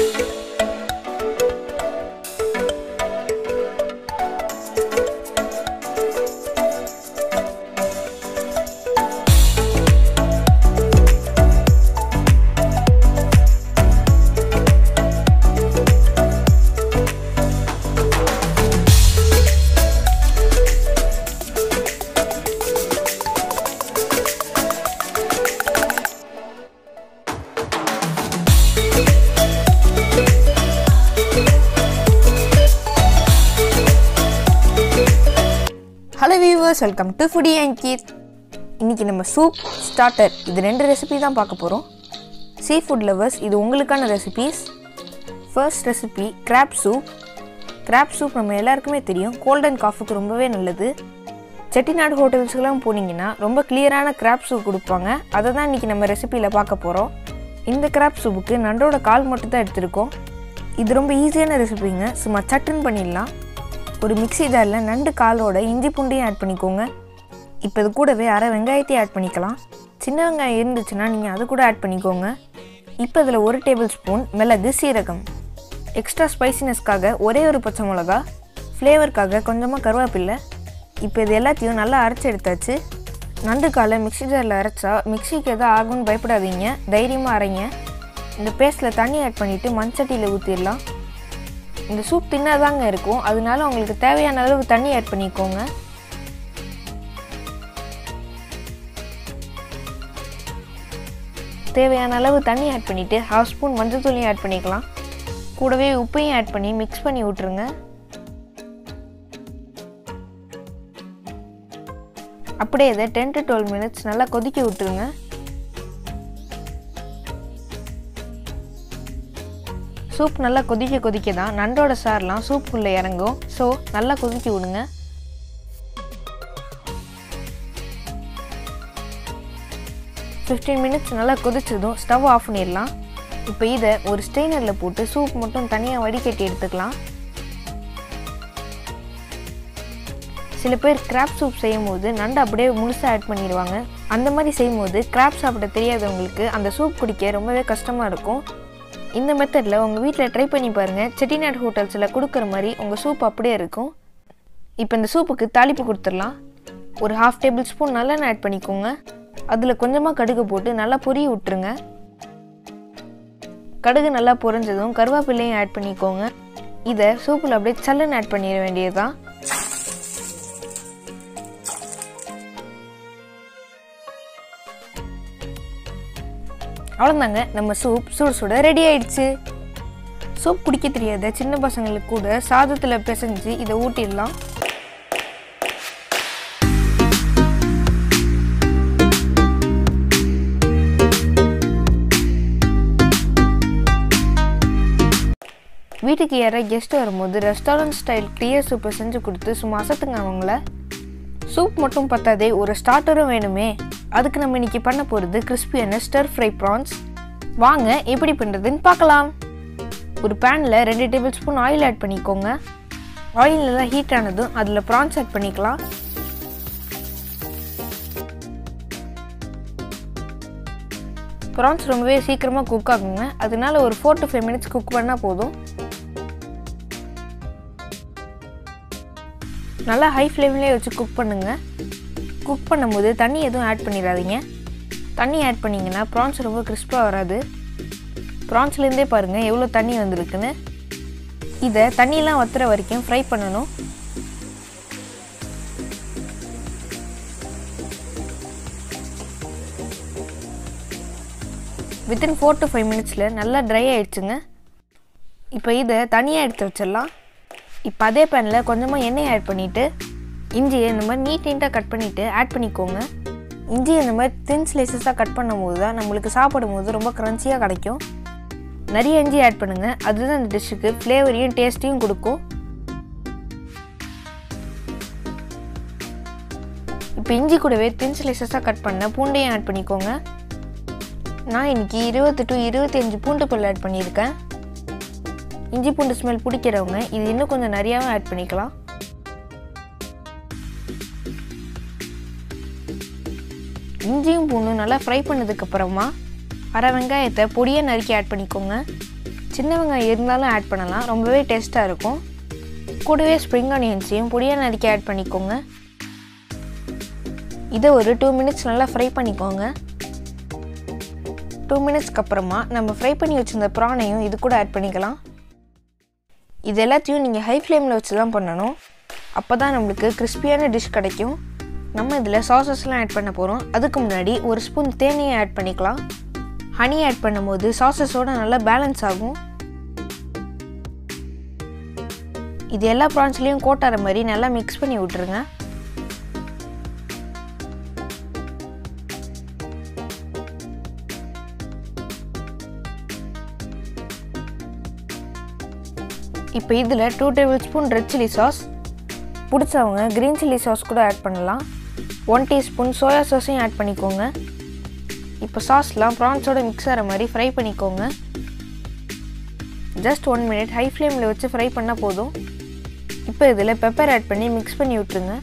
hello viewers welcome to foodie and Keith இன்றைக்கி நம்ம soup starter இது ரெண்டு ரெசிபி தான் பார்க்க போகிறோம் சீ ஃபுட் லவர்ஸ் இது உங்களுக்கான recipes first recipe crab soup crab soup நம்ம எல்லாருக்குமே தெரியும் கோல்ட் அண்ட் காஃபுக்கு ரொம்பவே நல்லது செட்டிநாடு ஹோட்டல்ஸ்க்கெலாம் போனீங்கன்னா ரொம்ப கிளியரான கிராப் சூப் கொடுப்பாங்க அதை தான் இன்றைக்கி நம்ம ரெசிபியில் பார்க்க போகிறோம் இந்த கிராப் சூப்புக்கு நண்டோட கால் மட்டும் தான் எடுத்திருக்கோம் இது ரொம்ப ஈஸியான ரெசிபிங்க சும்மா சட்டுன்னு பண்ணிடலாம் ஒரு மிக்ஸி ஜாரில் நண்டு காலோட இஞ்சி பூண்டையும் ஆட் பண்ணிக்கோங்க இப்போ இது கூடவே அரை வெங்காயத்தையும் ஆட் பண்ணிக்கலாம் சின்ன வெங்காயம் இருந்துச்சுன்னா நீங்கள் அது கூட ஆட் பண்ணிக்கோங்க இப்போ இதில் ஒரு டேபிள் ஸ்பூன் மிளகு சீரகம் எக்ஸ்ட்ரா ஸ்பைசினஸ்க்காக ஒரே ஒரு பச்சை மிளகா ஃப்ளேவருக்காக கொஞ்சமாக கருவேப்பில்லை இப்போ இது எல்லாத்தையும் நல்லா அரைச்சி எடுத்தாச்சு நண்டு காலை மிக்ஸி ஜாரில் அரைச்சா மிக்ஸிக்கு எதாவது ஆகும்னு பயப்படாதீங்க தைரியமாக அரைங்க இந்த பேஸ்ட்டில் தண்ணி ஆட் பண்ணிவிட்டு மண்சட்டியில் ஊற்றிடலாம் இந்த சூப் தின்னாதாங்க இருக்கும் அதனால உங்களுக்கு தேவையான அளவு தண்ணி ஆட் பண்ணிக்கோங்க தேவையான அளவு தண்ணி ஆட் பண்ணிவிட்டு ஹாஃப் ஸ்பூன் மஞ்சள் தூளையும் ஆட் பண்ணிக்கலாம் கூடவே உப்பையும் ஆட் பண்ணி மிக்ஸ் பண்ணி விட்ருங்க அப்படியே இதை டென் டு டுவெல் மினிட்ஸ் நல்லா கொதிக்க விட்டுருங்க சூப் நல்லா கொதிக்க கொதிக்க தான் நண்டோட சார்லாம் சூப்புக்குள்ளே இறங்கும் ஸோ நல்லா கொதிக்க விடுங்க ஃபிஃப்டீன் மினிட்ஸ் நல்லா கொதிச்சதும் ஸ்டவ் ஆஃப் பண்ணிடலாம் இப்போ இதை ஒரு ஸ்ட்ரெயினரில் போட்டு சூப் மட்டும் தனியாக வடிகட்டி எடுத்துக்கலாம் சில பேர் கிராப் சூப் செய்யும் போது நண்டு அப்படியே முழுசாக ஆட் பண்ணிடுவாங்க அந்த மாதிரி செய்யும் போது கிராப் சாப்பிட தெரியாதவங்களுக்கு அந்த சூப் குடிக்க ரொம்பவே கஷ்டமாக இருக்கும் இந்த மெத்தடில் உங்கள் வீட்டில் ட்ரை பண்ணி பாருங்கள் செட்டிநாடு ஹோட்டல்ஸில் கொடுக்குற மாதிரி உங்கள் சூப் அப்படியே இருக்கும் இப்போ இந்த சூப்புக்கு தாளிப்பு கொடுத்துடலாம் ஒரு ஹாஃப் டேபிள் ஸ்பூன் நல்லெண்ணெய் ஆட் பண்ணிக்கோங்க அதில் கொஞ்சமாக கடுகு போட்டு நல்லா பொரிய விட்டுருங்க கடுகு நல்லா பொரிஞ்சதும் கருவேப்பிலையும் ஆட் பண்ணிக்கோங்க இதை சூப்பில் அப்படியே சல்லுன்னு ஆட் பண்ணிட வேண்டியது தான் அவ்வளோதாங்க நம்ம சூப் சுட சுட ரெடி ஆயிடுச்சு சூப் குடிக்க தெரியாத சின்ன பசங்களுக்கு கூட சாதத்தில் பிசைஞ்சு இதை ஊட்டிடலாம் வீட்டுக்கு யாராவது கெஸ்ட் வரும்போது ரெஸ்டாரண்ட் ஸ்டைல் கிளியர் சூப்பை செஞ்சு கொடுத்து சும்மா அசத்துங்க அவங்கள சூப் மட்டும் பத்தாதே ஒரு ஸ்டார்டரும் வேணுமே அதுக்கு நம்ம இன்னைக்கு பண்ண போகிறது கிறிஸ்பியான ஸ்டர் ஃப்ரை ப்ரான்ஸ் வாங்க எப்படி பண்ணுறதுன்னு பார்க்கலாம் ஒரு பேனில் ரெண்டு டேபிள் ஸ்பூன் ஆயில் ஆட் பண்ணிக்கோங்க ஆயில் நல்லா ஹீட் ஆனதும் அதில் ப்ரான்ஸ் ஆட் பண்ணிக்கலாம் ப்ரான்ஸ் ரொம்பவே சீக்கிரமாக குக் ஆகுங்க அதனால ஒரு four to five minutes cook பண்ணால் போதும் நல்லா ஹை ஃப்ளேம்லேயே வச்சு குக் பண்ணுங்கள் குக் பண்ணும்போது தண்ணி எதுவும் ஆட் பண்ணிடாதீங்க தண்ணி ஆட் பண்ணிங்கன்னா ப்ரான்ஸ் ரொம்ப கிறிஸ்பாக வராது ப்ரான்ஸ்லேருந்தே பாருங்கள் எவ்வளோ தண்ணி வந்திருக்குன்னு இதை தண்ணியெலாம் வத்துற வரைக்கும் ஃப்ரை பண்ணணும் வித்தின் ஃபோர் டு ஃபைவ் மினிட்ஸில் நல்லா ட்ரை ஆகிடுச்சுங்க இப்போ இதை தனியாக எடுத்து வச்சிடலாம் இப்போ அதே பேனில் கொஞ்சமாக எண்ணெய் ஆட் பண்ணிவிட்டு இஞ்சியை இந்த மாதிரி நீட் நீட்டாக கட் பண்ணிவிட்டு ஆட் பண்ணிக்கோங்க இஞ்சி இந்த மாதிரி தின் ஸ்லைசஸாக கட் பண்ணும்போது தான் நம்மளுக்கு சாப்பிடும் போது ரொம்ப க்ரன்ச்சியாக கிடைக்கும் நிறைய இஞ்சி ஆட் பண்ணுங்கள் அதுதான் இந்த டிஷ்ஷுக்கு ஃப்ளேவரையும் டேஸ்ட்டையும் கொடுக்கும் இப்போ இஞ்சி கூடவே தின் ஸ்லைசஸாக கட் பண்ண பூண்டையும் ஆட் பண்ணிக்கோங்க நான் இன்னைக்கு இருபது டு இருபத்தி அஞ்சு பூண்டு பல் ஆட் பண்ணியிருக்கேன் இஞ்சி பூண்டு ஸ்மெல் பிடிக்கிறவங்க இது இன்னும் கொஞ்சம் நிறையாவும் ஆட் பண்ணிக்கலாம் இஞ்சியும் பூண்டும் நல்லா ஃப்ரை பண்ணதுக்கப்புறமா அரை வெங்காயத்தை பொடியாக நறுக்கி ஆட் பண்ணிக்கோங்க சின்ன வெங்காயம் இருந்தாலும் ஆட் பண்ணலாம் ரொம்பவே டேஸ்ட்டாக இருக்கும் கூடவே ஸ்ப்ரிங் ஆனியன்ஸையும் பொடியாக நறுக்கி ஆட் பண்ணிக்கோங்க இதை ஒரு டூ மினிட்ஸ் நல்லா ஃப்ரை பண்ணிக்கோங்க டூ மினிட்ஸ்க்கு அப்புறமா நம்ம ஃப்ரை பண்ணி வச்சுருந்த ப்ரானையும் இது கூட ஆட் பண்ணிக்கலாம் இது எல்லாத்தையும் நீங்கள் ஹை ஃப்ளேமில் வச்சு தான் பண்ணணும் அப்போ தான் நம்மளுக்கு கிறிஸ்பியான டிஷ் கிடைக்கும் நம்ம இதில் சாசஸ்லாம் ஆட் பண்ண போகிறோம் அதுக்கு முன்னாடி ஒரு ஸ்பூன் தேனையை ஆட் பண்ணிக்கலாம் ஹனி ஆட் பண்ணும்போது சாசஸோட நல்லா பேலன்ஸ் ஆகும் இது எல்லா ப்ரான்ஸ்லேயும் கோட்டார மாதிரி நல்லா மிக்ஸ் பண்ணி விட்ருங்க இப்போ இதில் two tablespoon red chilli sauce பிடிச்சவங்க க்ரீன் சில்லி சாஸ் கூட ஆட் பண்ணலாம் ஒன் டீஸ்பூன் சோயா சாஸையும் ஆட் பண்ணிக்கோங்க இப்போ சாஸ்லாம் ப்ரான்ஸோட மிக்ஸ் ஆகிற மாதிரி ஃப்ரை பண்ணிக்கோங்க ஜஸ்ட் ஒன் மினிட் ஹை ஃப்ளேமில் வச்சு ஃப்ரை பண்ணால் போதும் இப்போ இதில் பெப்பர் ஆட் பண்ணி மிக்ஸ் பண்ணி விட்ருங்க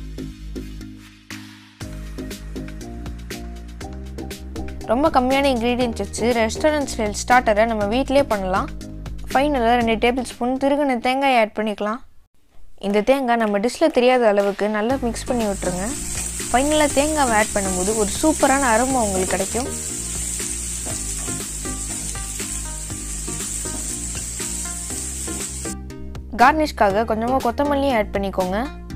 ரொம்ப கம்மியான இன்க்ரீடியன்ஸ் வச்சு ரெஸ்டாரண்ட் ஸ்டைல் ஸ்டார்டரை நம்ம வீட்டிலே பண்ணலாம் ஃபைனலாக ரெண்டு டேபிள் ஸ்பூன் திருகின தேங்காய் ஆட் பண்ணிக்கலாம் இந்த தேங்காய் நம்ம டிஷ்ஷில் தெரியாத அளவுக்கு நல்லா மிக்ஸ் பண்ணி விட்ருங்க ஃபைனலாக தேங்காவை ஆட் பண்ணும்போது ஒரு சூப்பரான அருமை உங்களுக்கு கிடைக்கும் கார்னிஷ்காக கொஞ்சமாக கொத்தமல்லியும் ஆட் பண்ணிக்கோங்க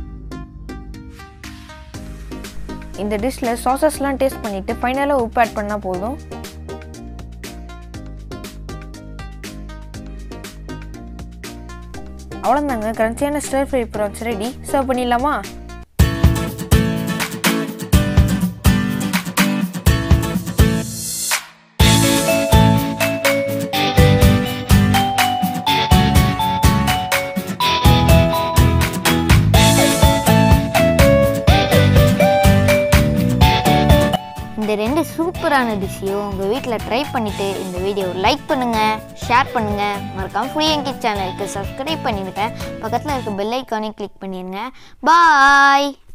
இந்த டிஷ்ஷில் சாசஸ்லாம் டேஸ்ட் பண்ணிவிட்டு ஃபைனலாக உப்பு ஆட் பண்ணால் போதும் அவ்வளோதாங்க கிரன்ச்சியான ஸ்டர் ஃப்ரை ப்ரான்ஸ் ரெடி சர்வ் பண்ணிடலாமா இந்த ரெண்டு சூப்பரான டிஷ்ஷையும் உங்கள் வீட்டில் ட்ரை பண்ணிவிட்டு இந்த வீடியோ லைக் பண்ணுங்கள் ஷேர் பண்ணுங்கள் மறக்காமல் ஃபுடி எங்கி சேனலுக்கு சப்ஸ்கிரைப் பண்ணிடுங்க பக்கத்தில் இருக்க பெல் ஐக்கானையும் கிளிக் பண்ணிடுங்க பாய்